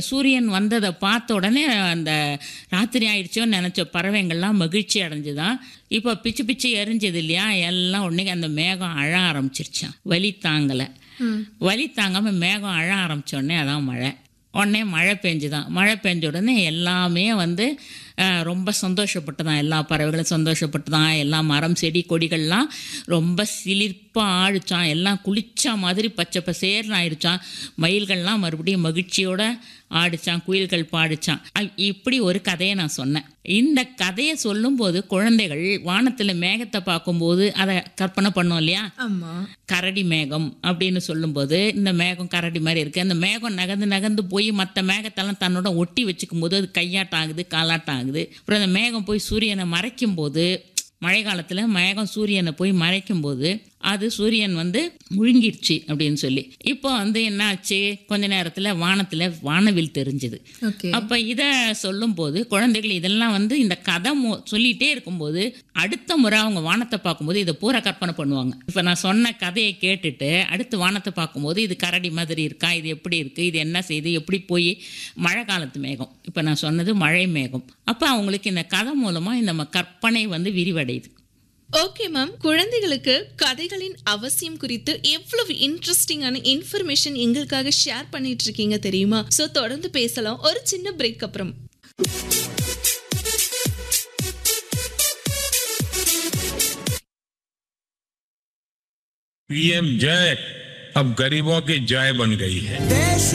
சூரியன் வந்ததை பார்த்த உடனே அந்த ராத்திரி ஆயிடுச்சோன்னு நினச்ச பறவைங்கள்லாம் மகிழ்ச்சி அடைஞ்சுதான் இப்போ பிச்சு பிச்சு எரிஞ்சது இல்லையா எல்லாம் உடனே அந்த மேகம் அழ ஆரம்பிச்சிருச்சான் வலி தாங்கலை வலி தாங்காமல் மேகம் அழ ஆரம்பிச்ச உடனே அதான் மழை உடனே மழை பெஞ்சுதான் மழை பெஞ்ச உடனே எல்லாமே வந்து அஹ், ரொம்ப சந்தோஷப்பட்டுதான் எல்லா பறவைகளும் சந்தோஷப்பட்டுதான் எல்லா மரம் செடி கொடிகள்லாம் ரொம்ப சிலிர்ப்பாக ஆடிச்சான் எல்லாம் குளிச்சா மாதிரி பச்சை பசேர்னு ஆயிடுச்சான் மயில்கள்லாம் மறுபடியும் மகிழ்ச்சியோட ஆடிச்சான் குயில்கள் பாடிச்சான் அ- இப்படி ஒரு கதையை நான் சொன்னேன் இந்த கதையை சொல்லும்போது குழந்தைகள் வானத்தில் மேகத்தை பார்க்கும்போது அதை கற்பனை பண்ணோம் இல்லையா ஆமா கரடி மேகம் அப்படின்னு சொல்லும்போது இந்த மேகம் கரடி மாதிரி இருக்குது அந்த மேகம் நகர்ந்து நகர்ந்து போய் மற்ற மேகத்தெல்லாம் தன்னோட ஒட்டி வச்சுக்கும் போது அது கையாட்டம் ஆகுது காலாட்டம் ஆகுது அப்புறம் அந்த மேகம் போய் சூரியனை மறைக்கும் போது மழை காலத்தில் மேகம் சூரியனை போய் மறைக்கும் போது அது சூரியன் வந்து முழுங்கிருச்சு அப்படின்னு சொல்லி இப்போ வந்து என்ன ஆச்சு கொஞ்ச நேரத்தில் வானத்தில் வானவில் தெரிஞ்சுது ஓகே அப்போ இதை சொல்லும்போது குழந்தைகள் இதெல்லாம் வந்து இந்த கதை மு சொல்லிகிட்டே இருக்கும்போது அடுத்த முறை அவங்க வானத்தை பார்க்கும்போது இதை பூரா கற்பனை பண்ணுவாங்க இப்போ நான் சொன்ன கதையை கேட்டுட்டு அடுத்து வானத்தை பார்க்கும்போது இது கரடி மாதிரி இருக்கா இது எப்படி இருக்குது இது என்ன செய்யுது எப்படி போய் மழை காலத்து மேகம் இப்போ நான் சொன்னது மழை மேகம் அப்போ அவங்களுக்கு இந்த கதை மூலமாக இந்த ம- கற்பனை வந்து விரிவடையுது ஓகே மேம் குழந்தைகளுக்கு கதைகளின் அவசியம் குறித்து எவ்வளவு இன்ட்ரெஸ்டிங்கான இன்ஃபர்மேஷன் எங்களுக்காக ஷேர் பண்ணிட்டு இருக்கீங்க தெரியுமா சோ தொடர்ந்து பேசலாம் ஒரு சின்ன பிரேக் அப்புறம் पीएम जय अब गरीबों की जय बन गई है